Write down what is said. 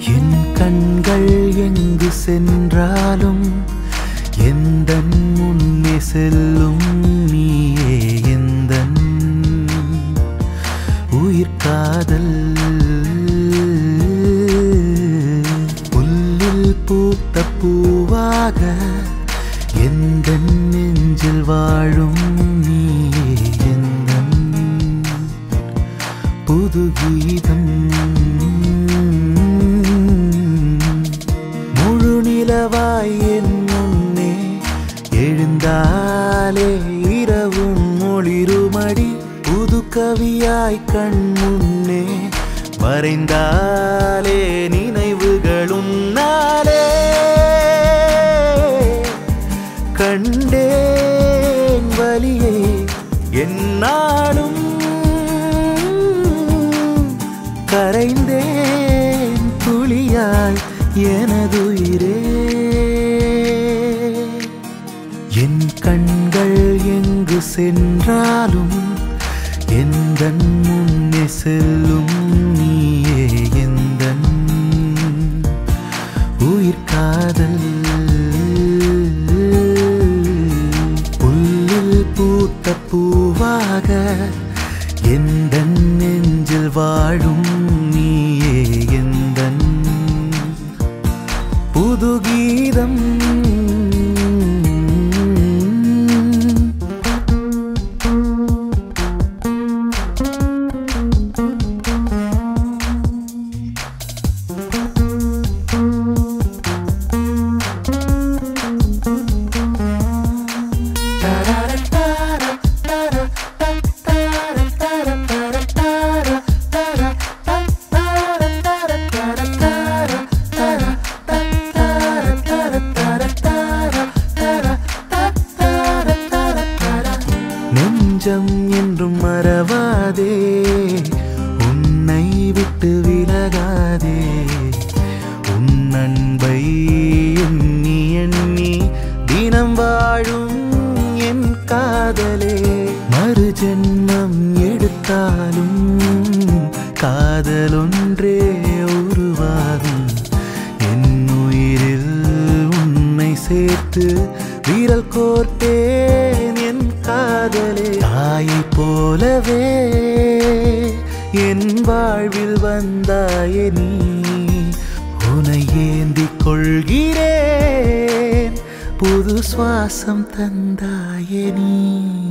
என் கண்கள் எங்கு சென்றாலும் எந்த முன்னே செல்லும் நீயே எந்த உயிர் காதல் புல்லில் பூத்த பூவாக எந்த நெஞ்சில் வாழும் நீயே எந்த புது கீதம் முழு நிலவாய் என் முன்னே எழுந்தாலே இரவும் ஒளிருமடி புது கவியாய் கண் முன்னே வரைந்தாலே நினைவுகளும் நாளே கண்டேன் வலியை என்னாலும் கரைந்தேன் துளியாய் எனதுயிரே என் கண்கள் எங்கு சென்றாலும் எந்த முன்னே செல்லும் நீயே எந்த உயிர் காதல் புல்லில் பூத்த பூவாக எந்த நெஞ்சில் வாழும் நீயே எந்த புது கீதம் நெஞ்சம் என்றும் மறவாதே உன்னை விட்டு விலகாதே உன் அன்பை எண்ணி எண்ணி தினம் வாழும் என் காதலே மறு ஜென்மம் எடுத்தாலும் காதல் ஒன்றே உருவாகும் என் உயிரில் உன்னை சேர்த்து வீரல் கோர்த்தேன் என் காதலே தாயைப் போலவே என் வாழ்வில் வந்தாயே நீ உனை ஏந்திக் கொள்கிறேன் புது சுவாசம் தந்தாயே நீ